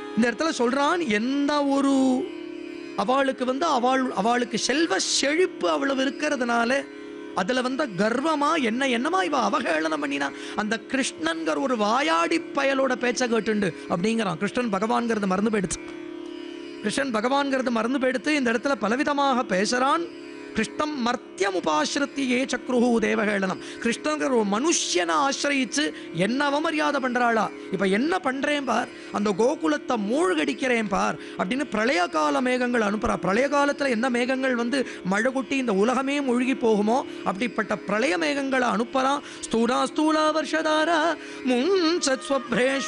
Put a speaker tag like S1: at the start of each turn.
S1: இந்த இடத்துல சொல்றான் எந்த ஒரு அவளுக்கு வந்து அவள் அவளுக்கு செல்வ செழிப்பு அவ்வளவு இருக்கிறதுனால அதுல வந்த கர்வமா என்ன என்னமா இவ அவகேளனம் பண்ணினா அந்த கிருஷ்ணன்கிற ஒரு வாயாடி பயலோட பேச்ச கேட்டுண்டு அப்படிங்கிறான் கிருஷ்ணன் பகவான்கிறது மறந்து போயிடுச்சு கிருஷ்ணன் பகவான்கிறது மறந்து போயிடுத்து இந்த இடத்துல பலவிதமாக பேசுறான் கிருஷ்ணம் மர்த்தியம் உபாசிரத்தியே சக்ருஹு தேவகேளனம் கிருஷ்ணங்கிற ஒரு மனுஷனை ஆசிரயிச்சு என்ன அவமரியாதை பண்றாளா இப்ப என்ன பண்றேன் பார் அந்த கோகுலத்தை மூழ்கடிக்கிறேன் பார் அப்படின்னு பிரளய கால மேகங்கள் அனுப்புறா பிரளய காலத்துல எந்த மேகங்கள் வந்து மழை கொட்டி இந்த உலகமே மூழ்கி போகுமோ அப்படிப்பட்ட பிரளய மேகங்களை அனுப்பலாம் ஸ்தூலா ஸ்தூலா வருஷதாரா முன் சத்ஸ்வப்ரேஷ்